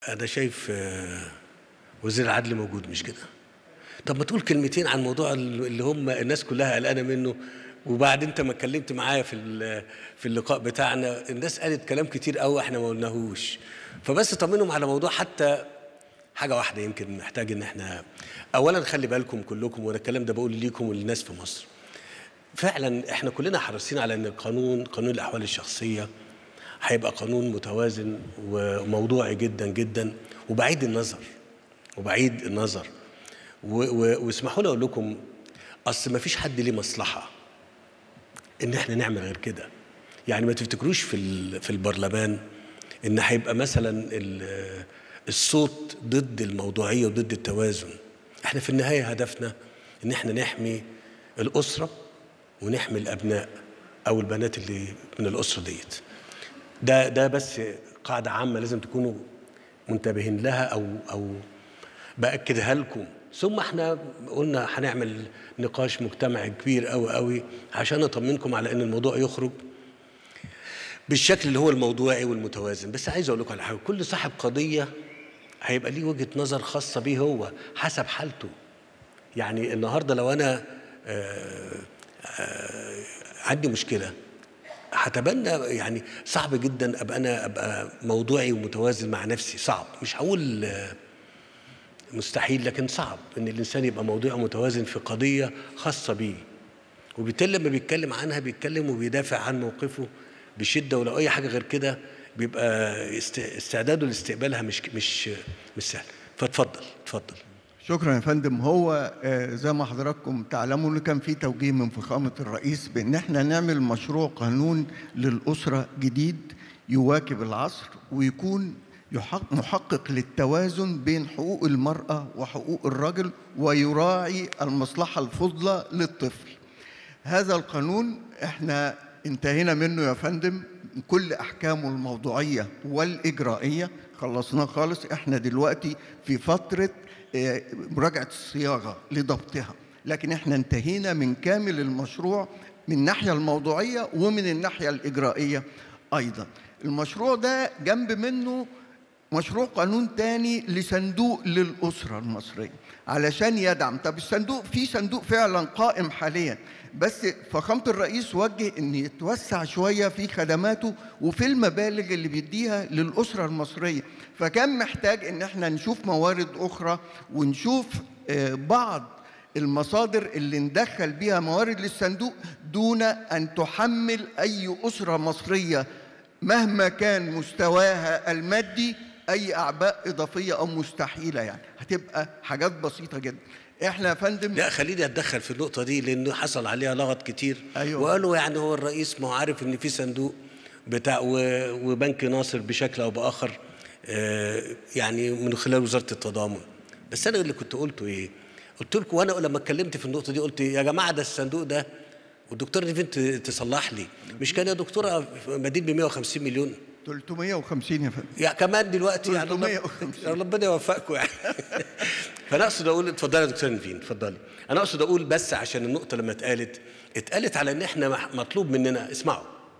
انا شايف آه، وزير العدل موجود مش كده طب ما تقول كلمتين عن موضوع اللي هم الناس كلها قلقانه منه وبعد انت ما اتكلمت معايا في ال- في اللقاء بتاعنا الناس قالت كلام كتير قوي احنا ما قلناهوش فبس طمنهم على موضوع حتى حاجه واحده يمكن محتاج ان احنا اولا خلي بالكم كلكم وانا الكلام ده بقول ليكم وللناس في مصر فعلا احنا كلنا حريصين على ان القانون قانون الاحوال الشخصيه هيبقى قانون متوازن وموضوعي جدا جدا وبعيد النظر وبعيد النظر و- و- واسمحوا لي اقول لكم اصل ما فيش حد ليه مصلحه ان احنا نعمل غير كده يعني ما تفتكروش في ال- في البرلمان ان هيبقى مثلا ال- الصوت ضد الموضوعيه وضد التوازن احنا في النهايه هدفنا ان احنا نحمي الاسره ونحمي الابناء او البنات اللي من الاسره ديت ده ده بس قاعده عامه لازم تكونوا منتبهين لها او او باكدها لكم ثم احنا قلنا هنعمل نقاش مجتمعي كبير قوي قوي عشان اطمنكم على ان الموضوع يخرج بالشكل اللي هو الموضوعي والمتوازن بس عايز اقول لكم على حاجه كل صاحب قضيه هيبقى ليه وجهه نظر خاصه بيه هو حسب حالته يعني النهارده لو انا آه، آه، عندي مشكله هتبنى يعني صعب جدا ابقى انا ابقى موضوعي ومتوازن مع نفسي صعب مش هقول آه، مستحيل لكن صعب ان الانسان يبقى موضوعي ومتوازن في قضيه خاصه بيه وبالتالي لما بيتكلم عنها بيتكلم وبيدافع عن موقفه بشده ولو اي حاجه غير كده بيبقى است- استعداده لاستقبالها مش مش مش سهل فاتفضل اتفضل شكرا يا فندم هو آه، زي ما حضراتكم تعلموا ان كان في توجيه من فخامه الرئيس بان احنا نعمل مشروع قانون للاسره جديد يواكب العصر ويكون يحق- محقق للتوازن بين حقوق المراه وحقوق الرجل ويراعي المصلحه الفضلى للطفل. هذا القانون احنا انتهينا منه يا فندم من كل احكامه الموضوعيه والاجرائيه خلصناه خالص احنا دلوقتي في فتره آه، مراجعه الصياغه لضبطها لكن احنا انتهينا من كامل المشروع من الناحيه الموضوعيه ومن الناحيه الاجرائيه ايضا المشروع ده جنب منه مشروع قانون تاني لصندوق للأسرة المصرية علشان يدعم طب الصندوق في صندوق فعلا قائم حاليا بس فخامة الرئيس وجه ان يتوسع شوية في خدماته وفي المبالغ اللي بيديها للأسرة المصرية فكان محتاج ان احنا نشوف موارد أخرى ونشوف آه، بعض المصادر اللي ندخل بيها موارد للصندوق دون أن تحمل أي أسرة مصرية مهما كان مستواها المادي أي أعباء إضافية أو مستحيلة يعني هتبقى حاجات بسيطة جدا إحنا يا فندم لا خليني اتدخل في النقطه دي لانه حصل عليها لغط كتير أيوة. وقالوا يعني هو الرئيس ما هو عارف ان في صندوق بتاع و- وبنك ناصر بشكل او باخر آه، يعني من خلال وزاره التضامن بس انا اللي كنت قلته ايه قلت لكم وانا لما اتكلمت في النقطه دي قلت يا جماعه ده الصندوق ده والدكتور نيفين ت- تصلح لي مش كان يا دكتوره مدين ب 150 مليون 350 يا فندم يعني كمان دلوقتي يعني الله- 350. ربنا يوفقكم يعني فانا اقصد اقول اتفضلي يا دكتور نيفين اتفضلي انا اقصد اقول بس عشان النقطه لما اتقالت اتقالت على ان احنا مح- مطلوب مننا اسمعوا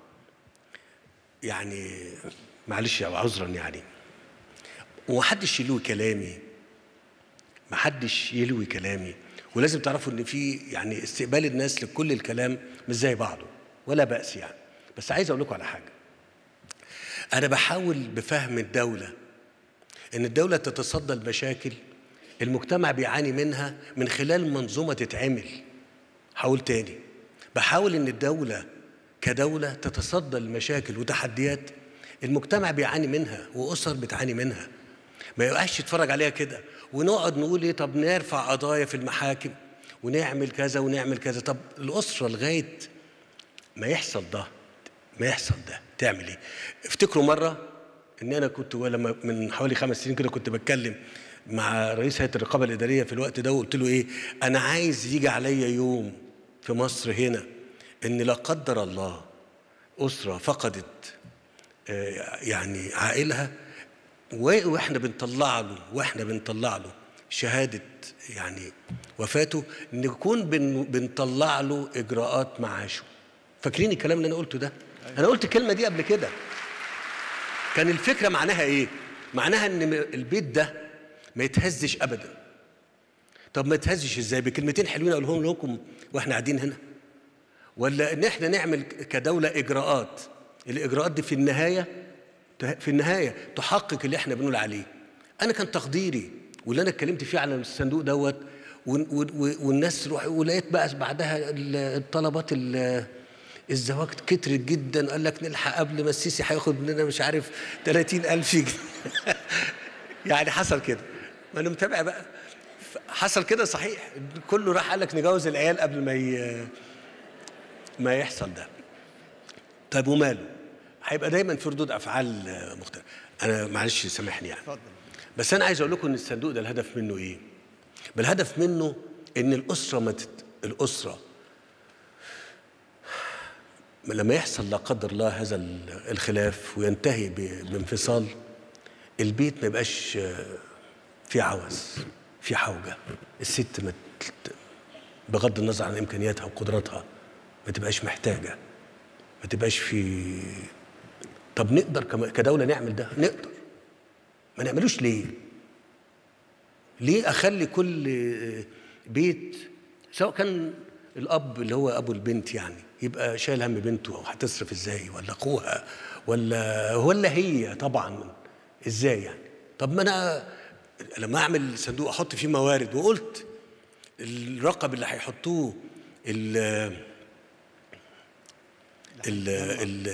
يعني معلش يا عذرا يعني ومحدش يلوي كلامي محدش يلوي كلامي ولازم تعرفوا ان في يعني استقبال الناس لكل الكلام مش زي بعضه ولا بأس يعني بس عايز اقول لكم على حاجه انا بحاول بفهم الدوله ان الدوله تتصدى المشاكل المجتمع بيعاني منها من خلال منظومه تتعمل هقول تاني بحاول ان الدوله كدوله تتصدى المشاكل وتحديات المجتمع بيعاني منها واسر بتعاني منها ما يبقاش يتفرج عليها كده ونقعد نقول ايه طب نرفع قضايا في المحاكم ونعمل كذا ونعمل كذا طب الاسره لغايه ما يحصل ده ما يحصل ده تعمل ايه افتكروا مره ان انا كنت لما من حوالي خمس سنين كده كنت بتكلم مع رئيس هيئه الرقابه الاداريه في الوقت ده وقلت له ايه انا عايز يجي عليا يوم في مصر هنا ان لا قدر الله اسره فقدت آه، يعني عائلها و- واحنا بنطلع له واحنا بنطلع له شهاده يعني وفاته نكون بن بنطلع له اجراءات معاشه فاكرين الكلام اللي انا قلته ده انا قلت الكلمه دي قبل كده كان الفكره معناها ايه معناها ان البيت ده ما يتهزش ابدا طب ما يتهزش ازاي بكلمتين حلوين اقولهم لكم واحنا قاعدين هنا ولا ان احنا نعمل كدوله اجراءات الاجراءات دي في النهايه في النهايه تحقق اللي احنا بنقول عليه انا كان تقديري واللي انا اتكلمت فيه على الصندوق دوت والناس روح ولقيت بقى بعدها الطلبات الزواج كترت جدا قال لك نلحق قبل ما السيسي هياخد مننا مش عارف 30000 جنيه يعني حصل كده ما انا متابع بقى حصل كده صحيح كله راح قال لك نجوز العيال قبل ما ي... ما يحصل ده طيب وماله هيبقى دايما في ردود افعال مختلفه انا معلش سامحني يعني اتفضل بس انا عايز اقول لكم ان الصندوق ده الهدف منه ايه بالهدف منه ان الاسره ما تت... الاسره لما يحصل لا قدر الله هذا الخلاف وينتهي ب... بانفصال البيت ما يبقاش في عوز في حوجه الست ما ت... بغض النظر عن امكانياتها وقدراتها ما تبقاش محتاجه ما تبقاش في طب نقدر كم... كدوله نعمل ده نقدر ما نعملوش ليه ليه اخلي كل بيت سواء كان الاب اللي هو ابو البنت يعني يبقى شايل هم بنته او هتصرف ازاي ولا اخوها ولا ولا هي طبعا ازاي يعني طب ما انا لما اعمل صندوق احط فيه موارد وقلت الرقم اللي هيحطوه ال ال ال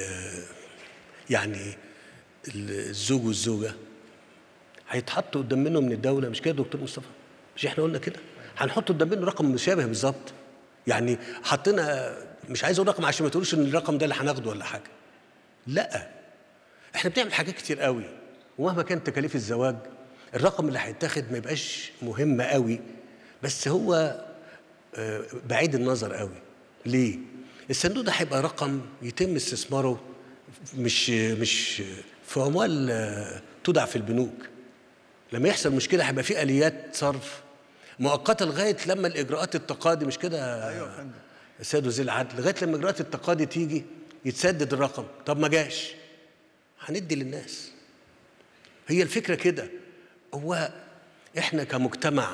يعني الزوج والزوجه هيتحط قدام منه من الدوله مش كده دكتور مصطفى مش احنا قلنا كده هنحط قدام منه رقم مشابه بالظبط يعني حطينا مش عايز اقول رقم عشان ما تقولوش ان الرقم ده اللي هناخده ولا حاجه لا احنا بنعمل حاجات كتير قوي ومهما كانت تكاليف الزواج الرقم اللي هيتاخد ما يبقاش مهم قوي بس هو بعيد النظر قوي ليه الصندوق ده هيبقى رقم يتم استثماره مش مش في اموال تودع في البنوك لما يحصل مشكله هيبقى في اليات صرف مؤقته لغايه لما الاجراءات التقاضي مش كده ايوه يا فندم السيد وزير العدل لغايه لما اجراءات التقاضي تيجي يتسدد الرقم طب ما جاش هندي للناس هي الفكره كده هو احنا كمجتمع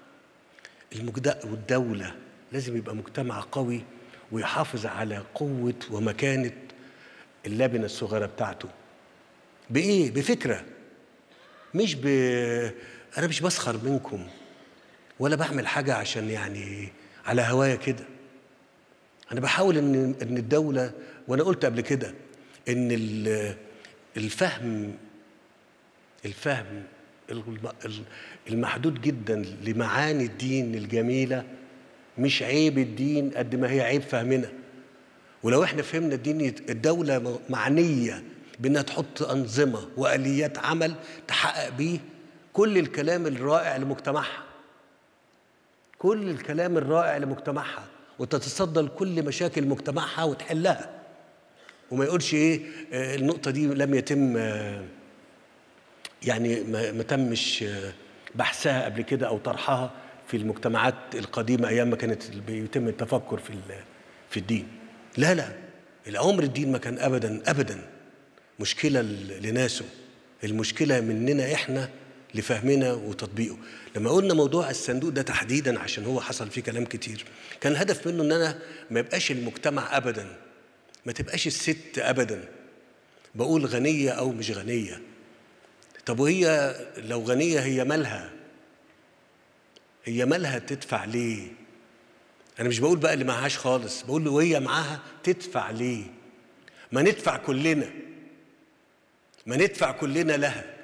المجد- والدوله لازم يبقى مجتمع قوي ويحافظ على قوه ومكانه اللبنه الصغيره بتاعته بايه بفكره مش ب انا مش بسخر منكم ولا بعمل حاجه عشان يعني على هوايا كده انا بحاول ان ان الدوله وانا قلت قبل كده ان ال- الفهم الفهم الم- ال- المحدود جدا لمعاني الدين الجميله مش عيب الدين قد ما هي عيب فهمنا ولو احنا فهمنا الدين يت- الدوله م- معنيه بانها تحط انظمه واليات عمل تحقق بيه كل الكلام الرائع لمجتمعها كل الكلام الرائع لمجتمعها وتتصدى لكل مشاكل مجتمعها وتحلها وما يقولش ايه آه، النقطه دي لم يتم آه، يعني ما ما تمش آه، بحثها قبل كده او طرحها في المجتمعات القديمه ايام ما كانت بيتم التفكر في ال- في الدين لا لا العمر الدين ما كان ابدا ابدا مشكله ل- لناسه المشكله مننا احنا لفهمنا وتطبيقه لما قلنا موضوع الصندوق ده تحديدا عشان هو حصل فيه كلام كتير كان الهدف منه ان انا ما يبقاش المجتمع ابدا ما تبقاش الست ابدا بقول غنيه او مش غنيه طب وهي لو غنيه هي مالها هي مالها تدفع ليه انا مش بقول بقى اللي معهاش خالص بقول له وهي معاها تدفع ليه ما ندفع كلنا ما ندفع كلنا لها